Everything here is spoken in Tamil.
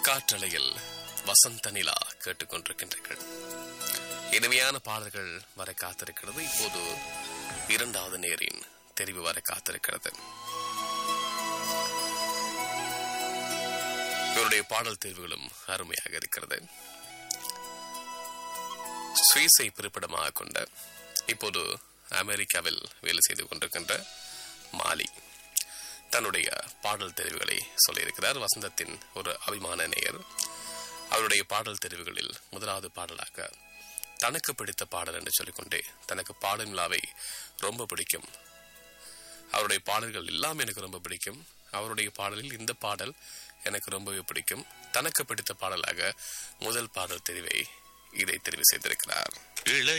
காற்றலையில் வசந்த நிலா கேட்டுக்கொண்டிருக்கின்றீர்கள் இனிமையான பாடல்கள் வர காத்திருக்கிறது இப்போது இரண்டாவது நேரின் தெரிவு வர காத்திருக்கிறது இவருடைய பாடல் தேர்வுகளும் அருமையாக இருக்கிறது சுவிஸை பிறப்பிடமாக கொண்ட இப்போது அமெரிக்காவில் வேலை செய்து கொண்டிருக்கின்ற மாலி தன்னுடைய பாடல் தெரிவுகளை சொல்லியிருக்கிறார் வசந்தத்தின் ஒரு அபிமான நேயர் அவருடைய பாடல் தெரிவுகளில் முதலாவது பாடலாக தனக்கு பிடித்த பாடல் என்று சொல்லிக்கொண்டே தனக்கு பாடல் விழாவை ரொம்ப பிடிக்கும் அவருடைய பாடல்கள் எல்லாம் எனக்கு ரொம்ப பிடிக்கும் அவருடைய பாடலில் இந்த பாடல் எனக்கு ரொம்பவே பிடிக்கும் தனக்கு பிடித்த பாடலாக முதல் பாடல் தெரிவை இதை தெரிவு செய்திருக்கிறார் இளைய